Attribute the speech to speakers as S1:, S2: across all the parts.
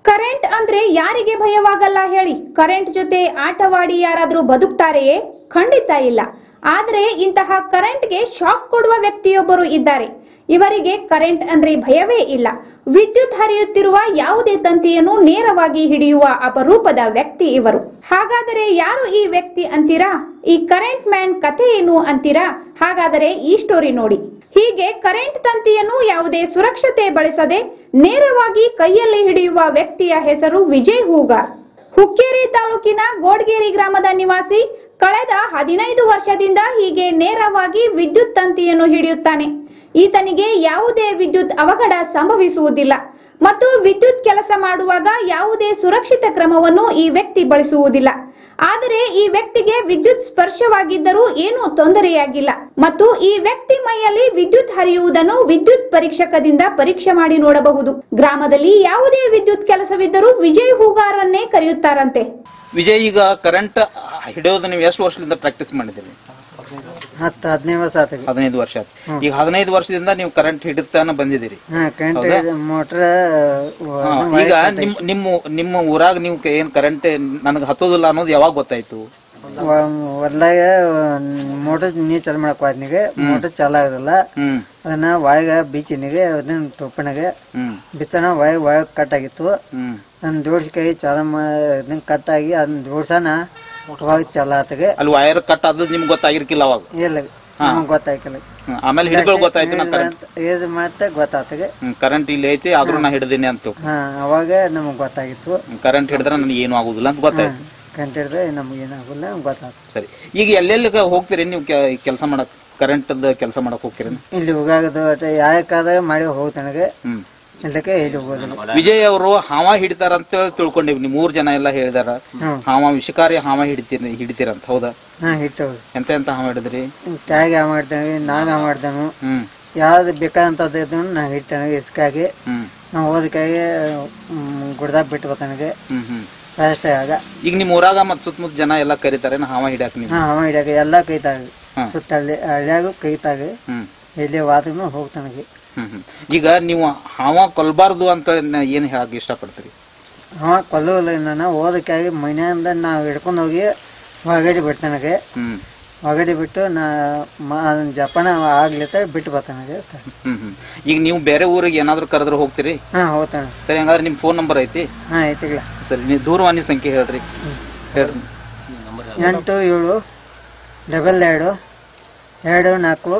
S1: Current ಅಂದ್ರೆ ಯಾರಿಗೆ ಭಯವಾಗಲ್ಲ ಹೇಳಿ ಕರೆಂಟ್ ಜೊತೆ ಆಟವಾಡಿ ಯಾರಾದ್ರೂ ಬದುಕ್ತಾರೆಯೇ ಖಂಡಿತ ಇಲ್ಲ ಆದ್ರೆ ಇಂತಹ ಕರೆಂಟ್ಗೆ ಶಾಕ್ ಕೊಡುವ ವ್ಯಕ್ತಿಯೊಬ್ಬರು ಇದ್ದಾರೆ ಇವರಿಗೆ ಕರೆಂಟ್ ಅಂದ್ರೆ ಭಯವೇ ಇಲ್ಲ ವಿದ್ಯುತ್ ಹರಿಯುತ್ತಿರುವ ಯಾವುದೇ ತಂತಿಯನ್ನು ನೇರವಾಗಿ ಹಿಡಿಯುವ ಅಪರೂಪದ ವ್ಯಕ್ತಿ ಇವರು ಹಾಗಾದರೆ ಯಾರು ಈ ವ್ಯಕ್ತಿ ಅಂತೀರಾ ಈ ಕರೆಂಟ್ ಮ್ಯಾನ್ ಕಥೆ ಏನು ಅಂತೀರಾ ಹಾಗಾದರೆ ಈ ಸ್ಟೋರಿ ನೋಡಿ ಹೀಗೆ ಕರೆಂಟ್ ತಂತಿಯನ್ನು ಯಾವುದೇ ಸುರಕ್ಷತೆ ಬಳಸದೆ ನೇರವಾಗಿ ಕೈಯಲ್ಲಿ ಹಿಡಿಯುವ ವ್ಯಕ್ತಿಯ ಹೆಸರು ವಿಜಯ್ ಹೂಗಾರ್ ಹುಕ್ಕೇರಿ ತಾಲೂಕಿನ ಗೋಡ್ಗೇರಿ ಗ್ರಾಮದ ನಿವಾಸಿ ಕಳೆದ ಹದಿನೈದು ವರ್ಷದಿಂದ ಹೀಗೆ ನೇರವಾಗಿ ವಿದ್ಯುತ್ ತಂತಿಯನ್ನು ಹಿಡಿಯುತ್ತಾನೆ ಈತನಿಗೆ ಯಾವುದೇ ವಿದ್ಯುತ್ ಅವಘಡ ಸಂಭವಿಸುವುದಿಲ್ಲ ಮತ್ತು ವಿದ್ಯುತ್ ಕೆಲಸ ಮಾಡುವಾಗ ಯಾವುದೇ ಸುರಕ್ಷಿತ ಕ್ರಮವನ್ನು ಈ ವ್ಯಕ್ತಿ ಬಳಸುವುದಿಲ್ಲ ಆದರೆ ಈ ವ್ಯಕ್ತಿಗೆ ವಿದ್ಯುತ್ ಸ್ಪರ್ಶವಾಗಿದ್ದರೂ ಏನೂ ತೊಂದರೆಯಾಗಿಲ್ಲ ಮತ್ತು ಈ ವ್ಯಕ್ತಿ ಮೈಯಲ್ಲಿ ವಿದ್ಯುತ್ ಹರಿಯುವುದನ್ನು ವಿದ್ಯುತ್ ಪರೀಕ್ಷಕದಿಂದ ಪರೀಕ್ಷೆ ಮಾಡಿ ನೋಡಬಹುದು ಗ್ರಾಮದಲ್ಲಿ ಯಾವುದೇ ವಿದ್ಯುತ್ ಕೆಲಸವಿದ್ದರೂ ವಿಜಯ್ ಹೂಗಾರನ್ನೇ ಕರೆಯುತ್ತಾರಂತೆ
S2: ವಿಜಯ್ ಈಗ ಕರೆಂಟ್ ಹಿಡಿಯೋದು ನೀವು ಎಷ್ಟು ವರ್ಷದಿಂದ ಪ್ರಾಕ್ಟೀಸ್ ಮಾಡಿದ್ದೀರಿ
S3: ಹತ್ತು ಹದಿನೈದು ವರ್ಷ ಆತಗೆ
S2: ಹದಿನೈದು ವರ್ಷ ಆಯ್ತು
S3: ಹ್ಮ್.
S2: ಈಗ ಹದಿನೈದು ವರ್ಷದಿಂದ ನೀವು ಕರೆಂಟ್ ಹಿಡಿತಾನ ಬಂದಿದ್ದೀರಿ
S3: ಹಾ ಕರೆಂಟ್
S2: ಹೌದಾ?
S3: ಮೋಟ್ರ್
S2: ಹಾ, ಈಗ ನಿಮ್ ನಿಮ್ಮ ನಿಮ್ಮ ಊರಾಗ ನೀವು ಕ- ಏನ್ ಕರೆಂಟ್ ನನಗೆ ಹತ್ತೋದಿಲ್ಲ ಅನ್ನೋದು ಯಾವಾಗ ಗೊತ್ತಾಯ್ತು
S3: ಹೊಲ್ದಾಗ ಮೋಟರ್ ನೀರ್ ಚಾಲು ಮಾಡಕ್ ಹೋದ್ನಿಗೆ ಮೋಟರ್ ಚಾಲು ಆಗೋದಿಲ್ಲ
S2: ಹ್ಮ್
S3: ಅದನ್ನ ವಾಯಿಗ ಬೀಚಿನಿಗೆ ಅದನ್ನ ಟೊಪ್ಪನಿಗೆ
S2: ಹ್ಮ್
S3: ಬಿತ್ತನ ವಾಯ್ ವಾಯ್ ಕಟ್ ಆಗಿತ್ತು
S2: ಹ್ಮ್
S3: ಅದನ್ನ ಜೋಡಿಸ್ಕೈ ಚಾಲು ಮಾ ಅದನ್ನ ಕಟ್ ಆಗಿ ಅದನ್ನ ಜೋಡ್ಸನ ಅವಾಗ ಚಾಲು ಆತಗೆ
S2: ಅಲ್ಲಿ ವೈರ್ ಕಟ್ ಆದದ್ದು ನಿಮ್ಗೆ ಗೊತ್ತಾಗಿರ್ಕಿಲ್ಲ ಅವಾಗ
S3: ಇಲ್ಲ
S2: ಹಾ.
S3: ನಮಗ್ ಗೊತ್ತಾಯ್ಕಿಲ್ಲ
S2: ಹ್ಮ್. ಆಮೇಲೆ ಹಿಡಿಗಳು ಗೊತ್ತಾಯ್ತು ನಾ ಕರೆಂಟ್
S3: ಇದು ಮತ್ತೆ ಗೊತ್ತಾತಗೆ
S2: ಕರೆಂಟ್ ಇಲ್ಲಿ ಐತಿ ಆದ್ರೂ ನಾ ಹಿಡಿದೀನಿ ಅಂತ
S3: ಹಾ ಅವಾಗ ನಮಗ್ ಗೊತ್ತಾಗಿತ್ತು
S2: ಕರೆಂಟ್ ಹಿಡಿದ್ರೆ ನನಗೆ ಏನು ಆಗುದಿಲ್ಲ ಅಂತ ಗೊತ್ತಾಯ್ತು
S3: ಕರೆಂಟ್ ಹಿಡಿದ್ರೆ ನಮ್ಗೆ ಏನಾಗಲ್ಲ ಗೊತ್ತಾಯ್ತು
S2: ಸರಿ ಈಗ ಎಲ್ಲೆಲ್ಲಿ ಹೋಗ್ತೀರಿ ನೀವು ಕೆಲಸ ಮಾಡಕ್ ಕರೆಂಟ್ ಕೆಲಸ ಮಾಡಕ್ ಹೋಗ್ತೀರಿ
S3: ಇಲ್ಲಿ ಹೋಗಾಗದು ಒಟ್ಟು ಯಾಕಾದಾಗ ಮಾಡಿ ಹೋಗ್ತಾನಗೆ
S2: ಹ್ಮ್
S3: ಇಲ್ಲಕ್ಕೆ ಇಲ್ಲಿ ಹೋಗೋದಿಲ್ಲ
S2: ವಿಜಯ್ ಅವರು ಹಾವ ಹಿಡಿತಾರ ಅಂತ ತಿಳ್ಕೊಂಡಿವಿ ನೀವು ಮೂರ್ ಜನ ಎಲ್ಲ ಹೇಳಿದಾರ
S3: ಹ್ಮ್
S2: ಹಾವ ವಿಷಕಾರಿ ಹಾವ ಹಿಡಿತೀರಿ ಹಿಡಿತೀರಂತ ಹೌದಾ
S3: ಹಾ ಹಿಟ್ಟು
S2: ಎಂತ ಎಂತ ಹಾವ ಹಿಡಿದ್ರಿ
S3: ಟ್ಯಾಗ್ ಯಾವ ಮಾಡ್ತೇವೆ ನಾಗ ಮಾಡ್ತೇವೆ
S2: ಹ್ಮ್
S3: ಯಾವ್ದು ಬೇಕಾದಂತದ್ದು ಇದನ್ನು ನಾ ಹಿಡ್ತಾನೆ ಇಸ್ಕಾಗಿ
S2: ಹ್ಮ್
S3: ನಾವು ಹೋದಕ್ಕಾಗಿ ಗುಡ್ದಾಗ ಬಿಟ್ಟು ಬರ್ತಾನಿಗೆ
S2: ಹ್ಮ್ ಹ್ಮ್
S3: ಫಾಸ್ಟ್ ಆಗ
S2: ಈಗ ನಿಮ್ ಊರಾಗ ಮತ್ ಸುತ್ತಮುತ್ತ ಜನ ಎಲ್ಲ ಕರೀತಾರೆ ನಾ ಹಾವ ಹಿಡಿಯಾಕ ನೀವು
S3: ಹಾ ಅವ ಹಿಡಿಯಾಗ ಎಲ್ಲ ಕೈತಾಗ
S2: ಹಾ.
S3: ಸುತ್ತ ಹಳ್ಳಿ ಹಳ್ಳಿಯಾಗು ಕೈತಾಗ
S2: ಹ್ಮ್
S3: ಎಲ್ಲಿ ವಾದನು ಹೋಗ್ತಾನಿಗೆ
S2: ಹ್ಮ್ ಹ್ಮ್ ಈಗ ನೀವು ಹಾವ ಕೊಲ್ಬಾರ್ದು ಅಂತ ನ- ಏನ್ ಹೇಳಕ್ ಇಷ್ಟಪಡ್ತೀರಿ
S3: ಅವ ಕೊಲ್ಲುವಲ್ಲ ನಾನು ಓದಕ್ಕಾಗಿ ಮನೆಯಿಂದ ನಾವು ಹಿಡ್ಕೊಂಡು ಹೋಗಿ ಹೊರಗಡೆ ಬಿಡ್ತಾನಗೆ
S2: ಹ್ಮ್
S3: ಹೊರಗಡೆ ಬಿಟ್ಟು ನಾ ಮ- ಅದನ್ನ ಜಪಾನ ಆಗ್ಲಿತ್ತ ಬಿಟ್ಟು ಬರ್ತಾನಗೆ
S2: ಹ್ಮ್ ಹ್ಮ್ ಈಗ ನೀವು ಬೇರೆ ಊರಿಗೆ ಏನಾದ್ರು ಕರೆದ್ರೆ ಹೋಗ್ತೀರಿ
S3: ಹಾ ಹೋಗ್ತಾನೆ
S2: ಸರಿ ಹಂಗಾದ್ರೆ ನಿಮ್ ಫೋನ್ ನಂಬರ್ ಐತಿ
S3: ಹಾ ಐತಿಗಳ
S2: ಸರಿ ನೀವು ದೂರವಾಣಿ ಸಂಖ್ಯೆ ಹೇಳ್ರಿ ಹೇಳ್ರಿ
S3: ಎಂಟು ಏಳು ಡಬಲ್ ಎರಡು ಎರಡು ನಾಲ್ಕು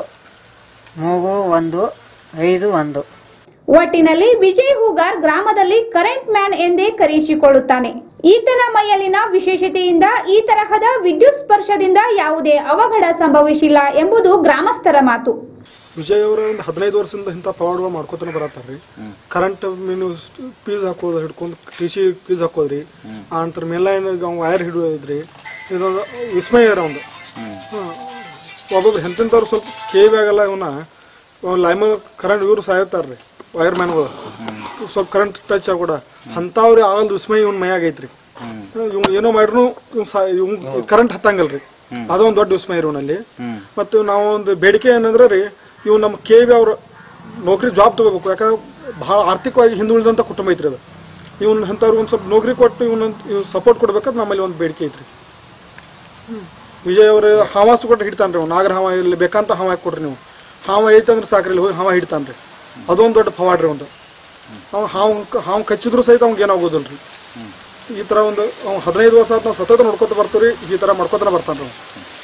S3: ಮೂರು ಒಂದು ಐದು ಒಂದು
S1: ಒಟ್ಟಿನಲ್ಲಿ ವಿಜಯ್ ಹೂಗಾರ್ ಗ್ರಾಮದಲ್ಲಿ ಕರೆಂಟ್ ಮ್ಯಾನ್ ಎಂದೇ ಕರೆಯಿಸಿಕೊಳ್ಳುತ್ತಾನೆ ಈತನ ಮೈಯಲ್ಲಿನ ವಿಶೇಷತೆಯಿಂದ ಈ ತರಹದ ವಿದ್ಯುತ್ ಸ್ಪರ್ಶದಿಂದ ಯಾವುದೇ ಅವಘಡ ಸಂಭವಿಸಿಲ್ಲ ಎಂಬುದು ಗ್ರಾಮಸ್ಥರ ಮಾತು
S4: ವಿಜಯ್ ಅವರ ಒಂದು ಹದಿನೈದು ವರ್ಷದಿಂದ ಇಂಥ ಪವಾಡಗಳು ಮಾಡ್ಕೊತಾನೆ ಬರತ್ತಾರ್ರಿ
S2: ಹ್ಮ್.
S4: ಕರೆಂಟ್ ಮೀನು ಪೀಸ್ ಹಾಕೋದು ಹಿಡ್ಕೊಂಡು ಟಿ ಸಿ ಪೀಸ್ ಹಾಕೋದ್ರಿ
S2: ಹ್ಮ್.
S4: ಆ ನಂತರ ಮೇಲೈನ್ ವೈರ್ ಹಿಡಿಯೋದ್ರಿ ಇದೊಂದು ವಿಸ್ಮಯ ಇರ ಒಂದು
S2: ಹ್ಮ್
S4: ಒಬ್ಬೊಬ್ರು ಎಂತೆಂಥವ್ರು ಸ್ವಲ್ಪ ಕೇವಿ ಆಗಲ್ಲ ಇವನ್ನ ಲೈಮ್ ಕರೆಂಟ್ ಇವ್ರು ಸಾಯತ್ತಾರ್ರಿ ವೈರ್ ಮ್ಯಾನ್ಗಳು
S2: ಹ್ಮ್
S4: ಸ್ವಲ್ಪ ಕರೆಂಟ್ ಟಚ್ ಕೂಡ ಅಂಥವ್ರಿ ಆಗಲ್ ವಿಸ್ಮಯ ಇವನ್ ಮೈಯಾಗ ಐತ್ರಿ
S2: ಹ್ಮ್
S4: ಇವ್ ಏನೋ ಮಾಡ್ರು ಇವ್ ಸಾ ಇವ್ ಕರೆಂಟ್ ಹತ್ತಂಗಲ್ರಿ
S2: ಹ್ಮ್.
S4: ಅದೊಂದು ದೊಡ್ಡ ವಿಸ್ಮಯ ಇವನಲ್ಲಿ
S2: ಹ್ಮ್
S4: ಮತ್ತು ನಾವು ಒಂದು ಬೇಡಿಕೆ ಏನಂದ್ರೆ ರೀ ಇವು ನಮ್ಮ ಕೆ ವಿ ಅವ್ರ ನೌಕರಿ ಜಾಬ್ ತಗೋಬೇಕು ಯಾಕಂದ್ರೆ ಬಹಳ ಆರ್ಥಿಕವಾಗಿ ಹಿಂದುಳಿದಂಥ ಕುಟುಂಬ ಐತ್ರಿ ಅದು ಇವನ್ ಅಂಥವ್ರಿಗೆ ಒಂದು ಸ್ವಲ್ಪ ನೌಕರಿ ಕೊಟ್ಟು ಇವನ್ ಇವ್ ಸಪೋರ್ಟ್ ಕೊಡ್ಬೇಕಂತ ನಮ್ಮಲ್ಲಿ ಒಂದು ಬೇಡಿಕೆ ಐತ್ರಿ ವಿಜಯ್ ಅವ್ರ ಹಾವಾಸು ಕೊಟ್ಟು ಹಿಡ್ತಾನ್ರಿ ಅವ್ನು ನಾಗರ ಹಾವ ಇಲ್ಲಿ ಬೇಕಂತ ಹಾವ ಹಾಕಿ ಕೊಡ್ರಿ ನೀವು ಹಾವ ಐತಂದ್ರೆ ಸಾಕ್ರಿ ಇಲ್ಲಿ ಹೋಗಿ ಹಾವ ಹಿಡ್ತಾನ್ರಿ ಅದೊಂದು ದೊಡ್ಡ ಪವಾಡ್ರಿ ಒಂದು ಅವ ಹಾವು ಹಾವು ಕಚ್ಚಿದ್ರು ಸಹಿತ ಅವ್ನಿಗೆ ಏನಾಗೋದಿಲ್ರಿ
S2: ಹ್ಮ್
S4: ಈ ತರ ಒಂದು ಅವ್ನು ಹದಿನೈದು ವರ್ಷ ಆತ್ ನಾವು ಸತತ ನೋಡ್ಕೊತ ಬರ್ತೀವಿ ಈ ತರ ಮಾಡ್ಕೊತಾನೆ ಬರ್ತಾನ್ರಿ ಅವ್ನು